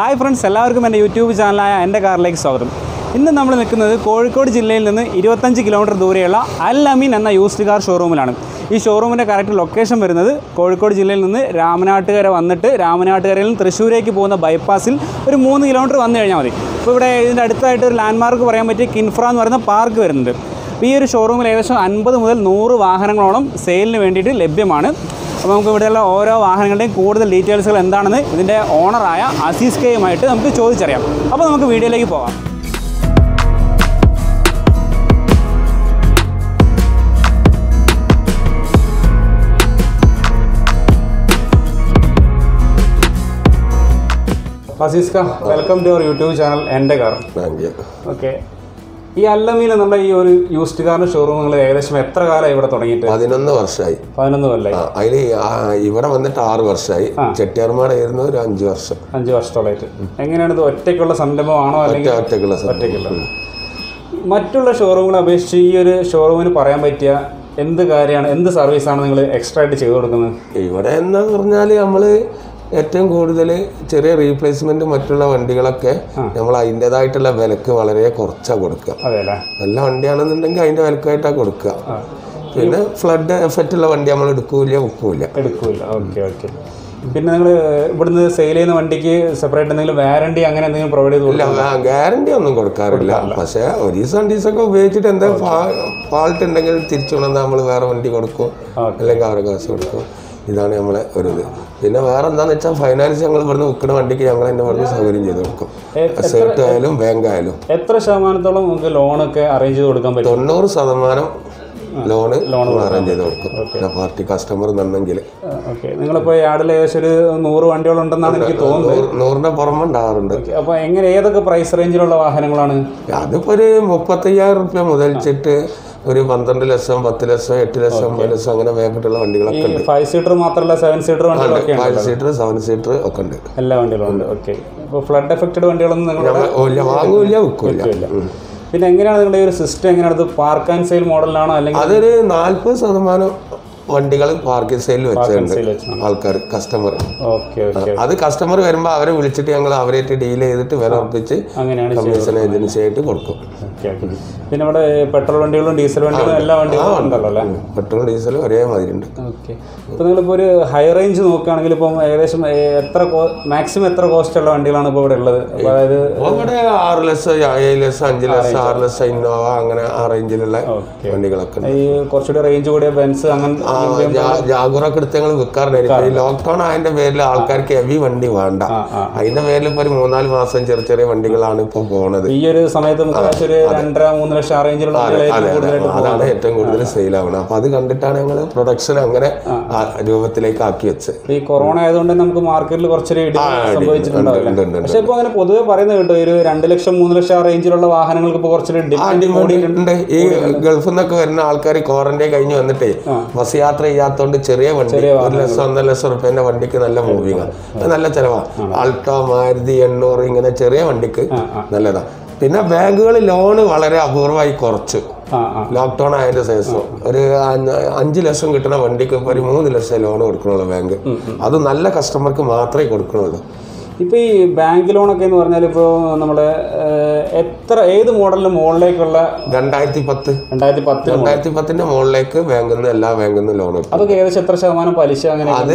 Hi friends എല്ലാവർക്കും എൻ്റെ YouTube ചാനലായ എൻ്റെ കാറിലേക്ക് സ്വാഗതം ഇന്ന് നമ്മൾ നിൽക്കുന്നത് കോഴിക്കോട് ജില്ലയിൽ നിന്ന് ഇരുപത്തഞ്ച് കിലോമീറ്റർ ദൂരെയുള്ള അൽ അമീൻ എന്ന യൂസ്ഡ് കാർ ഷോറൂമിലാണ് ഈ ഷോറൂമിൻ്റെ കറക്റ്റ് ലൊക്കേഷൻ വരുന്നത് കോഴിക്കോട് ജില്ലയിൽ നിന്ന് രാമനാട്ടുകര വന്നിട്ട് രാമനാട്ടുകരയിൽ നിന്ന് തൃശ്ശൂരേക്ക് പോകുന്ന ബൈപ്പാസിൽ ഒരു മൂന്ന് കിലോമീറ്റർ വന്നു കഴിഞ്ഞാൽ മതി അപ്പോൾ ഇവിടെ ഇതിൻ്റെ അടുത്തായിട്ട് ഒരു ലാൻഡ്മാർക്ക് പറയാൻ പറ്റിയ കിൻഫ്ര എന്ന് പറയുന്ന പാർക്ക് വരുന്നുണ്ട് അപ്പോൾ ഈ ഒരു ഷോറൂമിൽ ഏകദേശം അൻപത് മുതൽ നൂറ് വാഹനങ്ങളോളം സെയിലിന് വേണ്ടിയിട്ട് ലഭ്യമാണ് അപ്പോൾ നമുക്ക് ഇവിടെയുള്ള ഓരോ വാഹനങ്ങളുടെയും കൂടുതൽ ഡീറ്റെയിൽസുകൾ എന്താണെന്ന് ഇതിൻ്റെ ഓണറായ അസീസ് കെയുമായിട്ട് നമുക്ക് ചോദിച്ചറിയാം അപ്പോൾ നമുക്ക് വീഡിയോയിലേക്ക് പോകാം അസീസ്ക welcome to our YouTube channel എൻ്റെ കാർ താങ്ക് യു ഓക്കെ ഈ അല്ലമീൻ എന്നുള്ള ഈ ഒരു യൂസ്ഡ് കാറിൻ്റെ ഷോറൂം നിങ്ങൾ ഏകദേശം എത്ര കാലം ഇവിടെ തുടങ്ങിയിട്ട് പതിനൊന്ന് വർഷമായി പതിനൊന്ന് കൊല്ലായി ആ, അതില് ആ, ഇവിടെ വന്നിട്ട് ആറ് വർഷമായി ചെട്ടിയാർമാടായിരുന്നു ഒരു അഞ്ച് വർഷം അഞ്ച് വർഷത്തോളമായിട്ട് എങ്ങനെയാണ് ഇത് ഒറ്റയ്ക്കുള്ള സംരംഭമാണോ അല്ലെങ്കിൽ ഒറ്റ ഒറ്റക്കുള്ള സമയം. ഒറ്റയ്ക്കുള്ള മറ്റുള്ള ഷോറൂമുകളെ അപേക്ഷിച്ച് ഈ ഒരു ഷോറൂമിന് പറയാൻ പറ്റിയ എന്ത് കാര്യമാണ് എന്ത് സർവീസാണ് നിങ്ങൾ എക്സ്ട്രാ ആയിട്ട് ചെയ്തു കൊടുക്കുന്നത് ഇവിടെ എന്ന് പറഞ്ഞാൽ നമ്മൾ ഏറ്റവും കൂടുതൽ ചെറിയ റീപ്ലേസ്മെന്റ് മറ്റുള്ള വണ്ടികളൊക്കെ നമ്മൾ അതിൻ്റെതായിട്ടുള്ള വിലക്ക് വളരെ കുറച്ചാണ് കൊടുക്കുക അതെ അല്ലേ നല്ല വണ്ടിയാണെന്നുണ്ടെങ്കിൽ അതിൻ്റെ വിലക്കായിട്ടാണ് കൊടുക്കുക പിന്നെ ഫ്ലഡ് എഫക്റ്റ് ഉള്ള വണ്ടി നമ്മൾ എടുക്കൂല വെക്കൂല എടുക്കൂല ഓക്കെ ഓക്കെ പിന്നെ നിങ്ങൾ ഇവിടുന്ന് സെയിൽ ചെയ്യുന്ന വണ്ടിക്ക് സെപ്പറേറ്റ് എന്തെങ്കിലും വാറണ്ടി അങ്ങനെ എന്തെങ്കിലും പ്രൊവൈഡ് ചെയ്ത് കൊടുക്കും ഇല്ല ഗ്യാരണ്ടി ഒന്നും കൊടുക്കാറില്ല പക്ഷേ ഒരു ദിവസം രണ്ട് ദിവസമൊക്കെ ഉപയോഗിച്ചിട്ട് എന്താ ഫാൾട്ട് ഉണ്ടെങ്കിൽ തിരിച്ചു കൊണ്ടുവന്നാൽ നമ്മൾ വേറെ വണ്ടി കൊടുക്കും അല്ലെങ്കിൽ അവരെ കാശ് കൊടുക്കും ഇതാണ് നമ്മളെ ഒരു ഇത് പിന്നെ വേറെ എന്താന്ന് വെച്ചാൽ ഫൈനാൻസ് ഞങ്ങൾ ഇവിടുന്ന് വിൽക്കുന്ന വണ്ടിക്ക് ഞങ്ങൾ തന്നെ പറഞ്ഞ് സൗകര്യം ചെയ്ത് കൊടുക്കും സേർട്ട് ആയാലും ബാങ്ക് ആയാലും എത്ര ശതമാനത്തോളം നമുക്ക് ലോണൊക്കെ അറേഞ്ച് ചെയ്ത് കൊടുക്കാൻ പറ്റും തൊണ്ണൂറ് ശതമാനം ലോണ് ലോൺ അറേഞ്ച് ചെയ്ത് കൊടുക്കും പിന്നെ പാർട്ടി കസ്റ്റമർ നിന്നെങ്കിൽ ഓക്കെ നിങ്ങളിപ്പോൾ യാർഡിൽ ഏകദേശം ഒരു നൂറ് വണ്ടിയോളം ഉണ്ടെന്നാണ് എനിക്ക് തോന്നുന്നത് നൂറിൻ്റെ പുറമെ ഉണ്ടാവാറുണ്ട് അപ്പോൾ എങ്ങനെ ഏതൊക്കെ പ്രൈസ് റേഞ്ചിലുള്ള വാഹനങ്ങളാണ് അതിപ്പോ ഒരു മുപ്പത്തയ്യായിരം റുപ്യ മുതൽച്ചിട്ട് ഒരു പന്ത്രണ്ട് ലക്ഷം പത്ത് ലക്ഷം എട്ട് ലക്ഷം ഒമ്പത് ലക്ഷം അങ്ങനെ വേഗത്തിലുള്ള വണ്ടികളൊക്കെ ഉണ്ട് ഫൈവ് സീറ്റർ മാത്രമല്ല സെവൻ സീറ്റർ വണ്ടികളൊക്കെ ഉണ്ട് ഫൈവ് സീറ്റർ സെവൻ സീറ്റർ ഒക്കെ ഉണ്ട് എല്ലാ വണ്ടികളും ഉണ്ട് ഓക്കെ ഇപ്പോൾ ഫ്ലഡ് എഫക്റ്റഡ് വണ്ടികളൊന്നും നിങ്ങൾ ഞങ്ങൾ ഇല്ല വാങ്ങൂല വിൽക്കൂല പിന്നെ എങ്ങനെയാണ് നിങ്ങളുടെ ഈ ഒരു സിസ്റ്റം എങ്ങനെയാണ് ഇത് പാർക്ക് ആൻഡ് സെയിൽ മോഡലാണോ അല്ലെങ്കിൽ അതൊരു നാല്പത് ശതമാനം വണ്ടികൾ പാർക്കിംഗ് സൈഡിൽ വെച്ചിട്ടുണ്ട് സെയിൽ വെച്ചാണ് ആൾക്കാർ കസ്റ്റമർ ഓക്കെ ഓക്കെ അത് കസ്റ്റമർ വരുമ്പോൾ അവരെ വിളിച്ചിട്ട് ഞങ്ങൾ അവരായിട്ട് ഡീൽ ചെയ്തിട്ട് വില ഉറപ്പിച്ച് അങ്ങനെയാണ് കമ്മീഷൻ ഏജൻസി ആയിട്ട് കൊടുക്കും ഓക്കെ ഓക്കെ പിന്നെ ഇവിടെ പെട്രോൾ വണ്ടികളും ഡീസൽ വണ്ടികളും എല്ലാ വണ്ടികളും ഉണ്ടല്ലോ അല്ലേ പെട്രോൾ ഡീസൽ ഒരേ മാതിരി ഉണ്ട് ഓക്കെ ഇപ്പോൾ നിങ്ങളിപ്പോൾ ഒരു ഹൈ റേഞ്ച് നോക്കുകയാണെങ്കിൽ ഇപ്പം ഏകദേശം ഏ, എത്ര മാക്സിമം എത്ര കോസ്റ്റ് ഉള്ള വണ്ടികളാണ് ഇപ്പോൾ ഇവിടെ ഉള്ളത് അപ്പോൾ അതായത് അവിടെ ആറ് ലക്ഷം ഏഴ് ലക്ഷം അഞ്ച് ലക്ഷം ആറ് ലക്ഷം ഇന്നോവ അങ്ങനെ ആ റേഞ്ചിലുള്ള വണ്ടികളൊക്കെ ഉണ്ട് ഈ കുറച്ചുകൂടി റേഞ്ച് കൂടിയ ബെൻസ് അങ്ങനെ ജാഗുറൊക്കെ എടുത്ത് ഞങ്ങൾ വിൽക്കാറുണ്ടായിരുന്നു ഈ ലോക്ക്ഡൌൺ അതിന്റെ പേരിൽ ആൾക്കാർക്ക് ഹെവി വണ്ടി വേണ്ട അതിന്റെ പേരിൽ ഇപ്പൊ ഒരു മൂന്നാല് മാസം ചെറിയ ചെറിയ വണ്ടികളാണ് ഇപ്പൊ പോണത് ഈ ഒരു സമയത്ത് നമുക്ക് ഏകദേശം ഒരു രണ്ടര മൂന്ന് ലക്ഷം ആ റേഞ്ചിലുള്ള വണ്ടികളായിരിക്കും കൂടുതലായിട്ട് അതാണ് ഏറ്റവും കൂടുതൽ സെയിൽ ആവണത് അപ്പൊ അത് കണ്ടിട്ടാണ് ഞങ്ങൾ പ്രൊഡക്ഷൻ അങ്ങനെ ആ രൂപത്തിലേക്ക് ആക്കി വെച്ചത് ഈ കൊറോണ ആയതുകൊണ്ട് തന്നെ നമുക്ക് മാർക്കറ്റിൽ കുറച്ചൊരു ഇടിവ് സംഭവിച്ചിട്ടുണ്ടാവില്ല ഉണ്ട്, ഉണ്ട്, ഉണ്ട്. പക്ഷെ ഇപ്പൊ അങ്ങനെ പൊതുവെ പറയുന്നത് കേട്ടോ ഒരു രണ്ട് ലക്ഷം മൂന്ന് ലക്ഷം ആ റേഞ്ചിലുള്ള വാഹനങ്ങൾക്ക് ഇപ്പൊ കുറച്ചൊരു ഡിമാൻഡ് ഉണ്ട് ഈ ഗൾഫിൽ നിന്നൊക്കെ വരുന്ന ആൾക്കാർ ക്വാറന്റൈൻ കഴിഞ്ഞ് വന്നിട്ടേ ബസ് യാത്ര ചെയ്യാത്തോണ്ട് ചെറിയ വണ്ടി ഒരു ലക്ഷം ഒന്നര ലക്ഷം റുപ്യന്റെ വണ്ടിക്ക് നല്ല മൂവിങ് അത് നല്ല ചെലവാ അൾട്ടോ മാരുതി എണ്ണൂറ് ഇങ്ങനെ ചെറിയ വണ്ടിക്ക് നല്ലതാ പിന്നെ ബാങ്കുകൾ ലോണ് വളരെ അപൂർവമായി കുറച്ചു ആ ആ ലോക്ക്ഡൌൺ ആയതിന്റെ ശേഷം ഒരു അഞ്ച് അഞ്ച് ലക്ഷം കിട്ടുന്ന വണ്ടിക്ക് ഇപ്പൊ ഒരു മൂന്ന് ലക്ഷം ലോൺ കൊടുക്കണുള്ളൂ ബാങ്ക് അത് നല്ല കസ്റ്റമർക്ക് മാത്രമേ കൊടുക്കണുള്ളൂ ഇപ്പൊ ഈ ബാങ്ക് ലോണൊക്കെ എന്ന് പറഞ്ഞാൽ ഇപ്പോൾ നമ്മള് ഏഹ്, എത്ര ഏത് മോഡലിന് മുകളിലേക്കുള്ള രണ്ടായിരത്തി പത്ത് രണ്ടായിരത്തി പത്ത് രണ്ടായിരത്തി പത്തിന്റെ മുകളിലേക്ക് ബാങ്കിൽ നിന്ന് എല്ലാ ബാങ്കിൽ നിന്നും ലോൺ കൊടുക്കും അതൊക്കെ ഏകദേശം എത്ര ശതമാനം പലിശ അങ്ങനെ അത്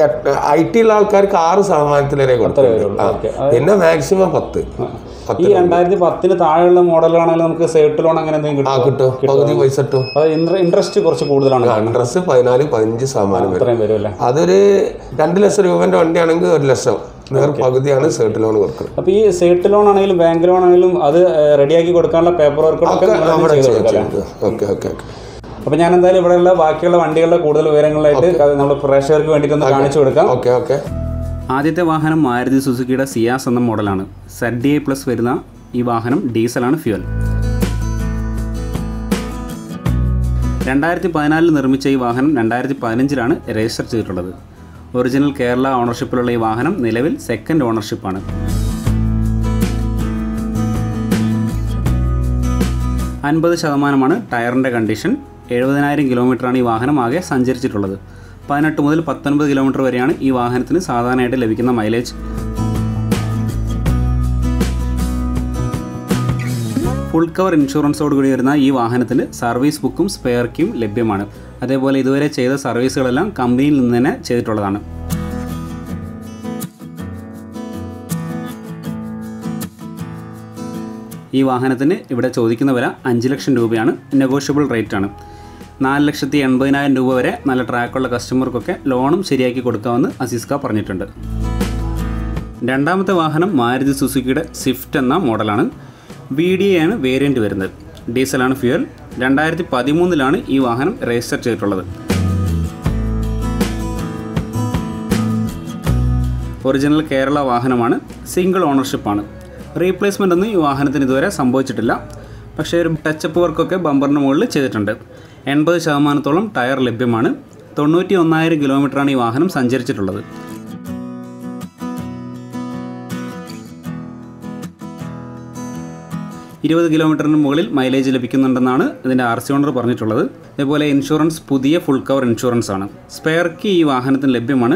ഐ ടി ഉള്ള ആൾക്കാർക്ക് ആറ് ശതമാനത്തിൽ വരെ കൊടുക്കുന്നുണ്ട് ആ. ഓക്കെ പിന്നെ മാക്സിമം പത്ത് പത്ത് ഈ രണ്ടായിരത്തി പത്തിന് താഴെയുള്ള മോഡലാണെങ്കിൽ നമുക്ക് സേർട്ട് ലോൺ അങ്ങനെ എന്തെങ്കിലും ആ കിട്ടും കിട്ടും പകുതി പൈസ കിട്ടും അത് ഇൻട്രസ്റ്റ് കുറച്ച് കൂടുതലാണ് അഡ്രസ് പതിനാല് പതിനഞ്ച് ശതമാനം വരും അത്രയും വരും അല്ലേ അതൊരു രണ്ട് ലക്ഷം രൂപന്റെ വണ്ടിയാണെങ്കിൽ ഒരു ലക്ഷം നേർ പകുതിയാണ് സേർട്ട് ലോൺ കൊടുക്കുന്നത് അപ്പൊ ഈ സേർട്ട് ലോൺ ആണെങ്കിലും ബാങ്ക് ലോൺ ആണെങ്കിലും അത് റെഡിയാക്കി കൊടുക്കാനുള്ള പേപ്പർ വർക്കുകളൊക്കെ നമ്മുടെ ചെയ്ത് കൊടുക്കാം അല്ലേ? ഓക്കെ ഓക്കെ ഓക്കെ അപ്പൊ ഞാൻ എന്തായാലും ഇവിടെയുള്ള ബാക്കിയുള്ള വണ്ടികളുടെ കൂടുതൽ വിവരങ്ങളായിട്ട് നമ്മൾ പ്രേക്ഷകർക്ക് വേണ്ടിയിട്ട് ഒന്ന് കാണിച്ചു കൊടുക്കാം ഓക്കെ ഓക്കെ ആദ്യത്തെ വാഹനം മാരുതി സുസുക്കിയുടെ സിയാസ് എന്ന മോഡലാണ് സെഡ് ഡി ഐ പ്ലസ് വരുന്ന ഈ വാഹനം ഡീസലാണ് ഫ്യൂൽ രണ്ടായിരത്തി പതിനാലിൽ നിർമ്മിച്ച ഈ വാഹനം രണ്ടായിരത്തി പതിനഞ്ചിലാണ് രജിസ്റ്റർ ചെയ്തിട്ടുള്ളത് ഒറിജിനൽ കേരള ഓണർഷിപ്പിലുള്ള ഈ വാഹനം നിലവിൽ സെക്കൻഡ് ഓണർഷിപ്പാണ് അൻപത് ശതമാനമാണ് ടയറിൻ്റെ കണ്ടീഷൻ എഴുപതിനായിരം കിലോമീറ്ററാണ് ഈ വാഹനം ആകെ സഞ്ചരിച്ചിട്ടുള്ളത് പതിനെട്ട് മുതൽ പത്തൊൻപത് കിലോമീറ്റർ വരെയാണ് ഈ വാഹനത്തിന് സാധാരണയായിട്ട് ലഭിക്കുന്ന മൈലേജ് ഫുൾ കവർ ഇൻഷുറൻസോട് കൂടി വരുന്ന ഈ വാഹനത്തിന് സർവീസ് ബുക്കും സ്പെയർ കീയും ലഭ്യമാണ് അതേപോലെ ഇതുവരെ ചെയ്ത സർവീസുകളെല്ലാം കമ്പനിയിൽ നിന്ന് തന്നെ ചെയ്തിട്ടുള്ളതാണ് ഈ വാഹനത്തിന് ഇവിടെ ചോദിക്കുന്ന വില അഞ്ച് ലക്ഷം രൂപയാണ് നെഗോഷ്യബിൾ റേറ്റ് ആണ് നാല് ലക്ഷത്തി എൺപതിനായിരം രൂപ വരെ നല്ല ട്രാക്കുള്ള കസ്റ്റമർക്കൊക്കെ ലോണും ശരിയാക്കി കൊടുക്കാമെന്ന് അസീസ്ക പറഞ്ഞിട്ടുണ്ട് രണ്ടാമത്തെ വാഹനം മാരുതി സുസുക്കിയുടെ സ്വിഫ്റ്റ് എന്ന മോഡലാണ് വി ഡി എ ആണ് വേരിയൻറ്റ് വരുന്നത് ഡീസലാണ് ഫ്യൂൽ രണ്ടായിരത്തി പതിമൂന്നിലാണ് ഈ വാഹനം രജിസ്റ്റർ ചെയ്തിട്ടുള്ളത് ഒറിജിനൽ കേരള വാഹനമാണ് സിംഗിൾ ഓണർഷിപ്പാണ് റീപ്ലേസ്മെൻ്റ് ഒന്നും ഈ വാഹനത്തിന് ഇതുവരെ സംഭവിച്ചിട്ടില്ല പക്ഷേ ഒരു ടച്ചപ്പ് വർക്കൊക്കെ ബമ്പറിന് മുകളിൽ ചെയ്തിട്ടുണ്ട് എൺപത് ശതമാനത്തോളം ടയർ ലഭ്യമാണ് തൊണ്ണൂറ്റി ഒന്നായിരം കിലോമീറ്ററാണ് ഈ വാഹനം സഞ്ചരിച്ചിട്ടുള്ളത് ഇരുപത് കിലോമീറ്ററിന് മുകളിൽ മൈലേജ് ലഭിക്കുന്നുണ്ടെന്നാണ് ഇതിൻ്റെ ആർ സി ഓണർ പറഞ്ഞിട്ടുള്ളത് അതേപോലെ ഇൻഷുറൻസ് പുതിയ ഫുൾ കവർ ഇൻഷുറൻസ് ആണ് സ്പെയർ കീ ഈ വാഹനത്തിന് ലഭ്യമാണ്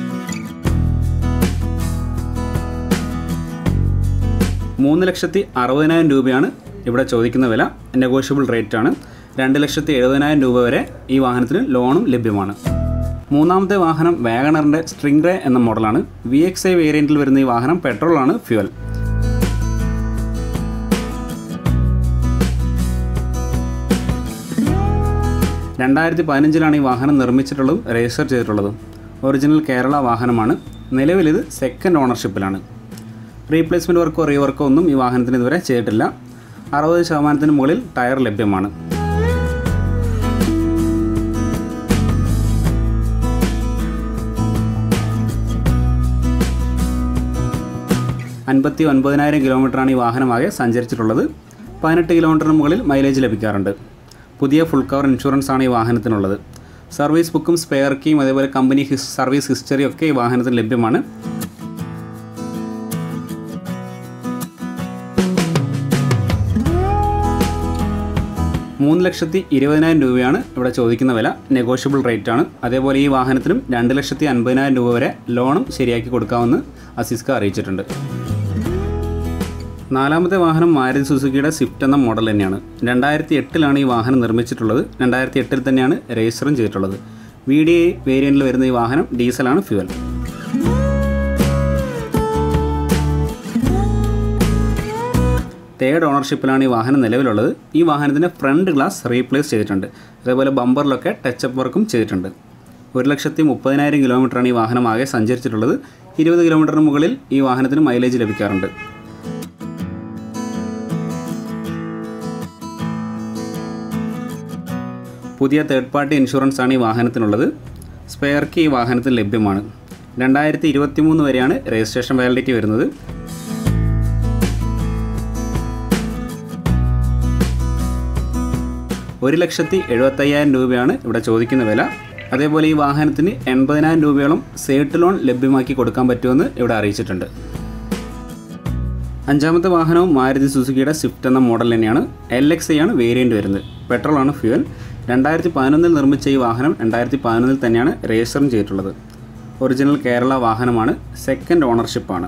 മൂന്ന് ലക്ഷത്തി അറുപതിനായിരം രൂപയാണ് ഇവിടെ ചോദിക്കുന്ന വില നെഗോഷ്യബിൾ റേറ്റ് ആണ് രണ്ട് ലക്ഷത്തി എഴുപതിനായിരം രൂപ വരെ ഈ വാഹനത്തിന് ലോണും ലഭ്യമാണ് മൂന്നാമത്തെ വാഹനം വാഗണറിൻ്റെ സ്ട്രിംഗ് റേ എന്ന മോഡലാണ് വി എക്സ് ഐ വേരിയൻറ്റിൽ വരുന്ന ഈ വാഹനം പെട്രോളാണ് ഫ്യുവൽ രണ്ടായിരത്തി പതിനഞ്ചിലാണ് ഈ വാഹനം നിർമ്മിച്ചിട്ടുള്ളതും രജിസ്റ്റർ ചെയ്തിട്ടുള്ളതും ഒറിജിനൽ കേരള വാഹനമാണ് നിലവിൽ ഇത് സെക്കൻഡ് ഓണർഷിപ്പിലാണ് റീപ്ലേസ്മെൻറ്റ് വർക്കോ റീവർക്കോ ഒന്നും ഈ വാഹനത്തിന് ഇതുവരെ ചെയ്തിട്ടില്ല അറുപത് ശതമാനത്തിന് മുകളിൽ ടയർ ലഭ്യമാണ് അൻപത്തി ഒൻപതിനായിരം കിലോമീറ്ററാണ് ഈ വാഹനമാകെ സഞ്ചരിച്ചിട്ടുള്ളത് പതിനെട്ട് കിലോമീറ്ററിന് മുകളിൽ മൈലേജ് ലഭിക്കാറുണ്ട് പുതിയ ഫുൾ കവർ ഇൻഷുറൻസ് ആണ് ഈ വാഹനത്തിനുള്ളത് സർവീസ് ബുക്കും സ്പെയർ കീയും അതേപോലെ കമ്പനി ഹിസ് സർവീസ് ഹിസ്റ്ററി ഒക്കെ ഈ വാഹനത്തിന് ലഭ്യമാണ് മൂന്ന് ലക്ഷത്തി ഇരുപതിനായിരം രൂപയാണ് ഇവിടെ ചോദിക്കുന്ന വില നെഗോഷ്യബിൾ റേറ്റ് ആണ് അതേപോലെ ഈ വാഹനത്തിനും രണ്ട് ലക്ഷത്തി അൻപതിനായിരം രൂപ വരെ ലോണും ശരിയാക്കി കൊടുക്കാമെന്ന് അസിസ്ക അറിയിച്ചിട്ടുണ്ട് നാലാമത്തെ വാഹനം മാരുതി സുസുക്കിയുടെ സ്വിഫ്റ്റ് എന്ന മോഡൽ തന്നെയാണ് രണ്ടായിരത്തി എട്ടിലാണ് ഈ വാഹനം നിർമ്മിച്ചിട്ടുള്ളത് രണ്ടായിരത്തി എട്ടിൽ തന്നെയാണ് രജിസ്റ്ററും ചെയ്തിട്ടുള്ളത് വി ഡി ഐ വേരിയൻറ്റിൽ വരുന്ന ഈ വാഹനം ഡീസലാണ് ഫ്യുവൽ തേർഡ് ഓണർഷിപ്പിലാണ് ഈ വാഹനം നിലവിലുള്ളത് ഈ വാഹനത്തിൻ്റെ ഫ്രണ്ട് ഗ്ലാസ് റീപ്ലേസ് ചെയ്തിട്ടുണ്ട് അതേപോലെ ബമ്പറിലൊക്കെ ടച്ചപ്പ് വർക്കും ചെയ്തിട്ടുണ്ട് ഒരു ലക്ഷത്തി മുപ്പതിനായിരം കിലോമീറ്ററാണ് ഈ വാഹനം ആകെ സഞ്ചരിച്ചിട്ടുള്ളത് ഇരുപത് കിലോമീറ്ററിന് മുകളിൽ ഈ വാഹനത്തിന് മൈലേജ് ലഭിക്കാറുണ്ട് പുതിയ തേർഡ് പാർട്ടി ഇൻഷുറൻസ് ആണ് ഈ വാഹനത്തിനുള്ളത് സ്പെയർ കീ ഈ വാഹനത്തിൽ ലഭ്യമാണ് രണ്ടായിരത്തി ഇരുപത്തി മൂന്ന് വരെയാണ് രജിസ്ട്രേഷൻ വാലിഡിറ്റി വരുന്നത് ഒരു ലക്ഷത്തി എഴുപത്തയ്യായിരം രൂപയാണ് ഇവിടെ ചോദിക്കുന്ന വില അതേപോലെ ഈ വാഹനത്തിന് എൺപതിനായിരം രൂപയോളം സേട്ട് ലോൺ ലഭ്യമാക്കി കൊടുക്കാൻ പറ്റുമെന്ന് ഇവിടെ അറിയിച്ചിട്ടുണ്ട് അഞ്ചാമത്തെ വാഹനവും മാരുതി സുസുക്കിയുടെ സ്വിഫ്റ്റ് എന്ന മോഡൽ തന്നെയാണ് എൽ എക്സ് ഐ ആണ് വേരിയൻറ്റ് വരുന്നത് പെട്രോളാണ് ഫ്യൂവൽ രണ്ടായിരത്തി പതിനൊന്നിൽ നിർമ്മിച്ച ഈ വാഹനം രണ്ടായിരത്തി പതിനൊന്നിൽ തന്നെയാണ് രജിസ്റ്ററും ചെയ്തിട്ടുള്ളത് ഒറിജിനൽ കേരള വാഹനമാണ് സെക്കൻഡ് ഓണർഷിപ്പാണ്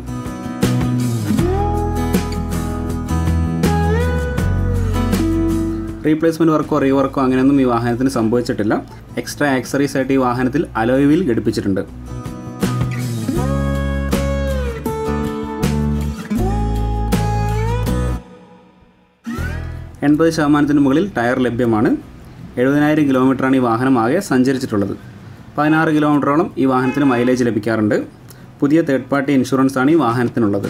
റീപ്ലേസ്മെൻറ്റ് വർക്കോ റീവർക്കോ അങ്ങനെയൊന്നും ഈ വാഹനത്തിന് സംഭവിച്ചിട്ടില്ല എക്സ്ട്രാ ആക്സറീസ് ആയിട്ട് ഈ വാഹനത്തിൽ അലോയ് വീൽ ഘടിപ്പിച്ചിട്ടുണ്ട് എൺപത് ശതമാനത്തിന് മുകളിൽ ടയർ ലഭ്യമാണ് എഴുപതിനായിരം കിലോമീറ്ററാണ് ഈ വാഹനം ആകെ സഞ്ചരിച്ചിട്ടുള്ളത് പതിനാറ് കിലോമീറ്ററോളം ഈ വാഹനത്തിന് മൈലേജ് ലഭിക്കാറുണ്ട് പുതിയ തേർഡ് പാർട്ടി ഇൻഷുറൻസ് ആണ് ഈ വാഹനത്തിനുള്ളത്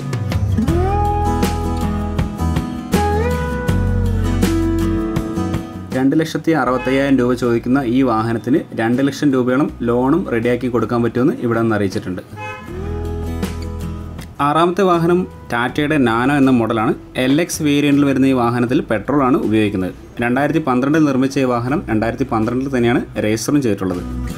രണ്ട് ലക്ഷത്തി അറുപത്തയ്യായിരം രൂപ ചോദിക്കുന്ന ഈ വാഹനത്തിന് രണ്ട് ലക്ഷം രൂപയോളം ലോണും റെഡിയാക്കി കൊടുക്കാൻ പറ്റുമെന്ന് ഇവിടെ നിന്ന് അറിയിച്ചിട്ടുണ്ട് ആറാമത്തെ വാഹനം ടാറ്റയുടെ നാനോ എന്ന മോഡലാണ് എൽ എക്സ് വേരിയൻറ്റിൽ വരുന്ന ഈ വാഹനത്തിൽ പെട്രോളാണ് ഉപയോഗിക്കുന്നത് രണ്ടായിരത്തി പന്ത്രണ്ടിൽ നിർമ്മിച്ച ഈ വാഹനം രണ്ടായിരത്തി പന്ത്രണ്ടിൽ തന്നെയാണ് രജിസ്റ്ററും ചെയ്തിട്ടുള്ളത്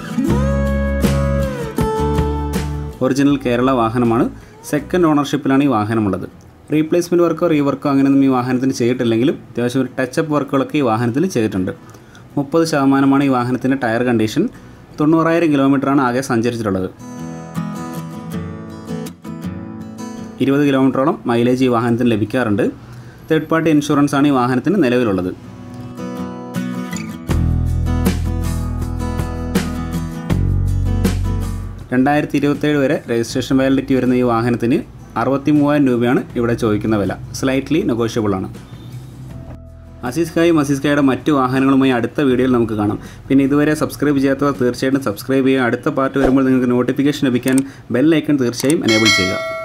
ഒറിജിനൽ കേരള വാഹനമാണ് സെക്കൻഡ് ഓണർഷിപ്പിലാണ് ഈ വാഹനമുള്ളത് റീപ്ലേസ്മെൻറ്റ് വർക്കോ റീവർക്കോ അങ്ങനെയൊന്നും ഈ വാഹനത്തിന് ചെയ്തിട്ടില്ലെങ്കിലും അത്യാവശ്യം ഒരു ടച്ചപ്പ് വർക്കുകളൊക്കെ ഈ വാഹനത്തിൽ ചെയ്തിട്ടുണ്ട് മുപ്പത് ശതമാനമാണ് ഈ വാഹനത്തിൻ്റെ ടയർ കണ്ടീഷൻ തൊണ്ണൂറായിരം കിലോമീറ്ററാണ് ആകെ സഞ്ചരിച്ചിട്ടുള്ളത് ഇരുപത് കിലോമീറ്ററോളം മൈലേജ് ഈ വാഹനത്തിന് ലഭിക്കാറുണ്ട് തേർഡ് പാർട്ടി ഇൻഷുറൻസ് ആണ് ഈ വാഹനത്തിന് നിലവിലുള്ളത് രണ്ടായിരത്തി ഇരുപത്തേഴ് വരെ രജിസ്ട്രേഷൻ വാലിഡിറ്റി വരുന്ന ഈ വാഹനത്തിന് അറുപത്തി മൂവായിരം രൂപയാണ് ഇവിടെ ചോദിക്കുന്ന വില സ്ലൈറ്റ്ലി നെഗോഷ്യബിൾ ആണ് അസീസ് ഖായും അസീസ് ഖായുടെ മറ്റു വാഹനങ്ങളുമായി അടുത്ത വീഡിയോയിൽ നമുക്ക് കാണാം പിന്നെ ഇതുവരെ സബ്സ്ക്രൈബ് ചെയ്യാത്തവർ തീർച്ചയായിട്ടും സബ്സ്ക്രൈബ് ചെയ്യുക അടുത്ത പാർട്ട് വരുമ്പോൾ നിങ്ങൾക്ക് നോട്ടിഫിക്കേഷൻ ലഭിക്കാൻ ബെൽ ഐക്കൺ തീർച്ചയായും എനേബിൾ ചെയ്യുക